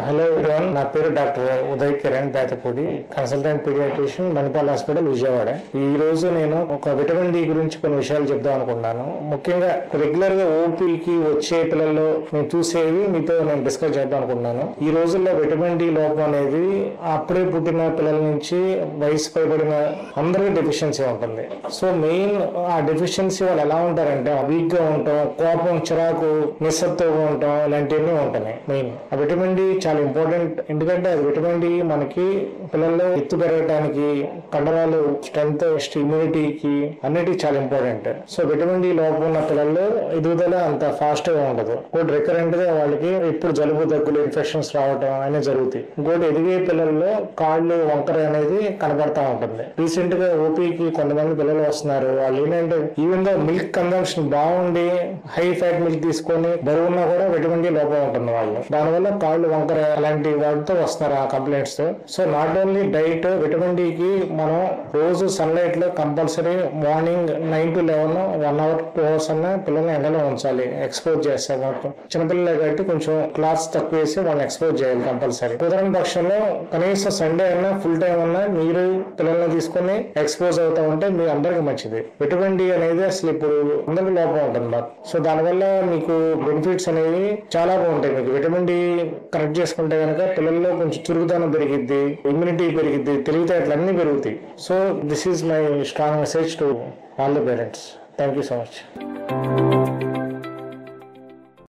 hello everyone నా పేరు doctor Uday Kiran Pethapudi consultant paediatrician Manipal hospital Vijayawada ఈ రోజు నేను ఒక విటమిన్ డి గురించి కొన్ని విషయాలు చెప్దాం అనుకున్నాను ముఖ్యంగా రెగ్యులర్ గా ఓపీకి వచ్చే పిల్లల్లో నేను చూసేవి మీతో నేను డిస్కస్ చేద్దాం అనుకున్నాను ఈ రోజుల్లో విటమిన్ డి లోపం అనేది అప్పుడే పుట్టిన పిల్లల నుంచి వయసు పైబడిన అందరికీ డెఫిషియన్సీ ఉంటుంది సో మెయిన్ ఆ డెఫిషియన్సీ వాళ్ళు ఎలా ఉంటారంటే వీక్ గా ఉంటాం కోపం చిరాకు నిస్సత్తుగా ఉంటాం ఇలాంటివన్నీ ఉంటాయి మెయిన్ ఆ విటమిన్ డి చాలా ఇంపార్టెంట్ ఎందుకంటే అది విటమిన్ డి మనకి పిల్లల్లో ఎత్తు పెరగడానికి కండరాలు స్ట్రెంత్ ఇమ్యూనిటీకి అన్నిటికీ చాలా ఇంపార్టెంట్ సో విటమిన్ డి లోపం ఉన్న పిల్లల్లో ఎదుగుదల అంత ఫాస్ట్ గా ఉండదు ఇంకోటి రికరెంట్ గా వాళ్ళకి ఎప్పుడు జలుబు దగ్గులు ఇన్ఫెక్షన్స్ రావడం అనేది జరుగుతాయి ఇంకోటి ఎదిగే పిల్లల్లో కాళ్ళు వంకర అనేది కనబడతా ఉంటుంది రీసెంట్ గా ఓపీకి కొంతమంది పిల్లలు వస్తున్నారు వాళ్ళు ఏంటంటే ఈవెన్ దో మిల్క్ కన్సంప్షన్ బాగుండి హై ఫ్యాట్ మిల్క్ తీసుకొని బరువున్నా కూడా విటమిన్ డి లోపం ఉంటుంది వాళ్ళు దానివల్ల కాళ్ళు వంకర అలాంటి వాటితో వస్తున్నారు ఆ కంప్లైంట్స్ తో so not only diet vitamin D కి మనం రోజు సన్లైట్ లో compulsory morning nine to eleven one hour two hours అన్న పిల్లల్ని ఎండలో ఉంచాలి ఎక్స్పోజ్ చేస్తారు మొత్తం చిన్నపిల్లలే కాబట్టి కొంచెం క్లాత్స్ తక్కువ వేసి వాళ్ళని ఎక్స్పోజ్ చేయాలి కంపల్సరీ కుదరని పక్షంలో కనీసం సండే అయినా ఫుల్ టైం అన్నా మీరు పిల్లల్ని తీసుకొని ఎక్స్పోజ్ అవుతా ఉంటే మీ అందరికి మంచిది విటమిన్ డి అనేది అసలు ఇప్పుడు అందరికి లోపం ఉంటుంది మాకు సో దానివల్ల మీకు బెనిఫిట్స్ అనేవి చాలా బాగుంటాయి మీకు విటమిన్ డి కరెక్ట్ చేసుకుంటే కనుక పిల్లల్లో కొంచెం చురుకుదనం పెరిగిద్ది ఇమ్యూనిటీ పెరిగిద్ది తెలివితేటలు అన్ని పెరుగుతాయి so this is my strong message to all the parents thank you so much